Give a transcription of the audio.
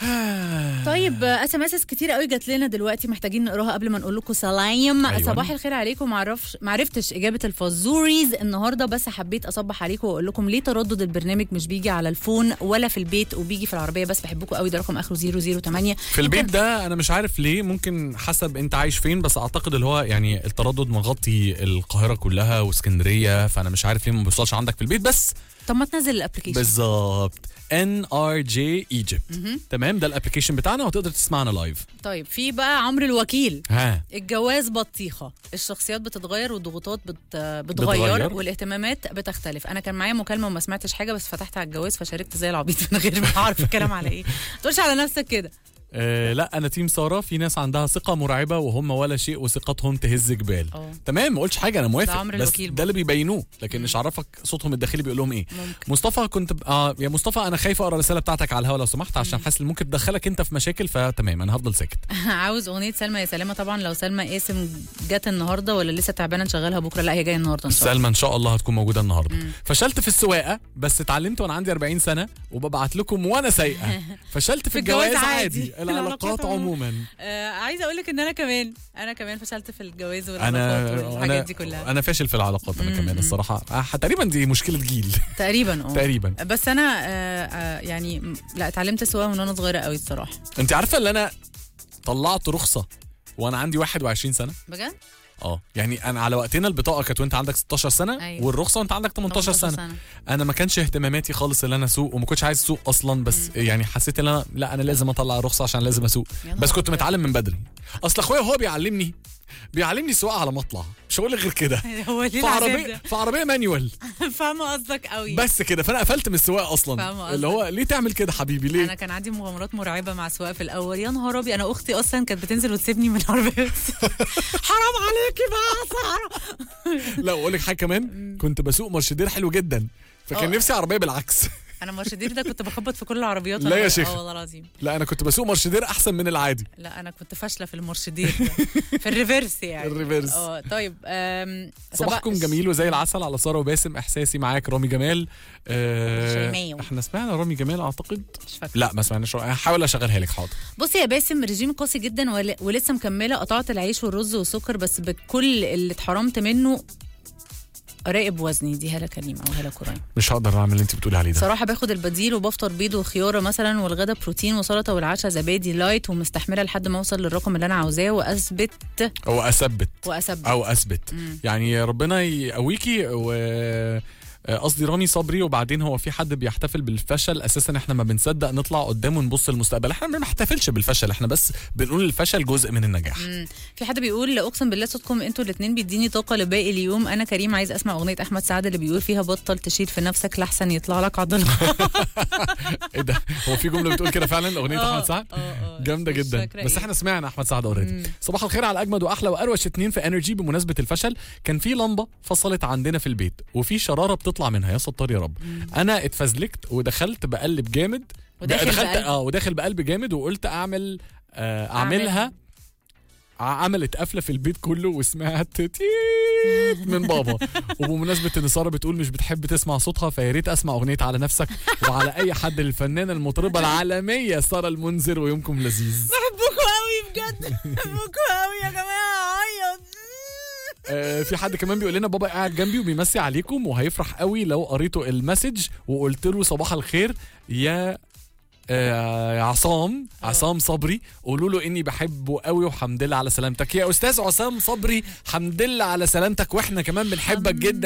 طيب اس ام اس كتير قوي جات لنا دلوقتي محتاجين نقراها قبل ما نقول لكم سلايم أيوة. صباح الخير عليكم معرفش معرفتش اجابه الفازوريز النهارده بس حبيت اصبح عليكم واقول لكم ليه تردد البرنامج مش بيجي على الفون ولا في البيت وبيجي في العربيه بس بحبكم قوي ده رقم اخره 008 في البيت ده انا مش عارف ليه ممكن حسب انت عايش فين بس اعتقد اللي هو يعني التردد مغطي القاهره كلها واسكندريه فانا مش عارف ليه ما بيوصلش عندك في البيت بس طب ما تنزل الابلكيشن بالظبط ان ار جي ايجيبت تمام ده الابلكيشن بتاعنا وتقدر تسمعنا لايف طيب في بقى عمرو الوكيل ها الجواز بطيخه الشخصيات بتتغير والضغوطات بت... بتغير, بتغير. والاهتمامات بتختلف انا كان معايا مكالمه وما سمعتش حاجه بس فتحت على الجواز فشاركت زي العبيط من غير ما اعرف الكلام على ايه ما تقولش على نفسك كده آه لا انا تيم ساره في ناس عندها ثقه مرعبه وهم ولا شيء وثقتهم تهز جبال اه. تمام ما قلتش حاجه انا موافق ده عمرو بس الوكيل ده اللي بيبينوه لكن مش عرفك صوتهم الداخلي بيقول لهم ايه ممكن مصطفى كنت ب... آه يا مصطفى انا خايف اقرا الرساله بتاعتك على الهوا لو سمحت عشان حاسس إن ممكن تدخلك انت في مشاكل فتمام انا هفضل ساكت عاوز اغنيه سلمى يا سلامه طبعا لو سلمى قاسم جت النهارده ولا لسه تعبانه نشغلها بكره لا هي جايه النهارده ان شاء الله سلمى ان شاء الله هتكون موجوده النهارده فشلت في السواقه بس اتعلمت وانا عندي 40 سنه وببعت لكم وانا سايقه فشلت في الجواز الجواز عادي. عادي العلاقات عموما آه عايزه اقول لك ان انا كمان انا كمان فشلت في الجواز انا والعلاقات والحاجات انا دي كلها انا فاشل في العلاقات انا كمان الصراحه آه، تقريبا دي مشكله جيل تقريبا اه تقريبا بس انا آه آه يعني م- لا اتعلمت السواقه من وانا صغيره قوي الصراحه انت عارفه اللي انا طلعت رخصه وانا عندي 21 سنه بجد اه يعني انا على وقتنا البطاقه كانت وانت عندك 16 سنه أيوة. والرخصه وانت عندك 18 سنه. سنه انا ما كانش اهتماماتي خالص ان انا اسوق وما كنتش عايز اسوق اصلا بس يعني حسيت ان انا لا انا لازم اطلع الرخصه عشان لازم اسوق يا نهار بس كنت أبيض. متعلم من بدري اصل اخويا وهو بيعلمني بيعلمني السواقه على مطلع مش هقول لك غير كده هو ليه في العذاب عربيه ده في عربيه مانيوال فاهمه قصدك قوي بس كده فانا قفلت من السواقه اصلا فاهمة اللي هو ليه تعمل كده حبيبي انا ليه كان عندي مغامرات مرعبه مع السواقه في الاول يا نهار ابيض انا اختي اصلا كانت بتنزل وتسيبني من العربيه حرام عليكي بقى يا ساره لا اقول لك حاجه كمان كنت بسوق مرشدير حلو جدا فكان اه. نفسي عربيه بالعكس انا مرشدير ده كنت بخبط في كل العربيات لا وأنا- يا شيخ. اه والله العظيم لا انا كنت بسوق مرشدير احسن من العادي لا انا كنت فاشله في المرشدير ده. في الريفرس يعني الريفرس. اه طيب آم، صباحكم صباح- جميل وزي العسل على ساره وباسم احساسي معاك رامي جمال آه شيماء. احنا سمعنا رامي جمال اعتقد مش فاكره لا ما سمعناش هحاول اشغلها لك حاضر بصي يا باسم رجيم قاسي جدا ول- ولسه مكمله قطعت العيش والرز والسكر بس بكل اللي اتحرمت منه راقب وزني دي هاله كريمه او هاله كرايم مش هقدر اعمل اللي انت بتقولي عليه ده صراحه باخد البديل وبفطر بيض وخياره مثلا والغدا بروتين وسلطه والعشاء زبادي لايت ومستحمله لحد ما اوصل للرقم اللي انا عاوزاه واثبت او اثبت واثبت او اثبت يعني ربنا يقويكي و آه، قصدي رامي صبري وبعدين هو في حد بيحتفل بالفشل اساسا احنا ما بنصدق نطلع قدام ونبص للمستقبل احنا ما بنحتفلش بالفشل احنا بس بنقول الفشل جزء من النجاح مم. في حد بيقول اقسم بالله صوتكم انتوا الاثنين بيديني طاقه لباقي اليوم انا كريم عايز اسمع اغنيه احمد سعد اللي بيقول فيها بطل تشيل في نفسك لحسن يطلع لك عضله ايه ده هو في جمله بتقول كده فعلا اغنيه اه، احمد سعد اه، اه. جامده مش جدا فاكرة بس ايه. احنا سمعنا احمد سعد اوريدي صباح الخير على اجمد واحلى واروش اتنين في انرجي بمناسبه الفشل كان في لمبه فصلت عندنا في البيت وفي شراره بتطلع منها يا ستار يا رب انا اتفزلكت ودخلت بقلب جامد وداخل دخلت بقلب. اه وداخل بقلب جامد وقلت اعمل آه اعملها ع- عملت قفله في البيت كله وسمعت تيت من بابا وبمناسبه ان ساره بتقول مش بتحب تسمع صوتها فيا ريت اسمع اغنيه على نفسك وعلى اي حد الفنانه المطربه العالميه ساره المنذر ويومكم لذيذ بحبكم قوي بجد بحبكم قوي يا جماعه عيط آه في حد كمان بيقول لنا بابا قاعد جنبي وبيمسي عليكم وهيفرح قوي لو قريته المسج وقلت له صباح الخير يا آه يا عصام عصام صبري قولوا له اني بحبه قوي وحمد لله على سلامتك يا استاذ عصام صبري حمد لله على سلامتك واحنا كمان بنحبك جدا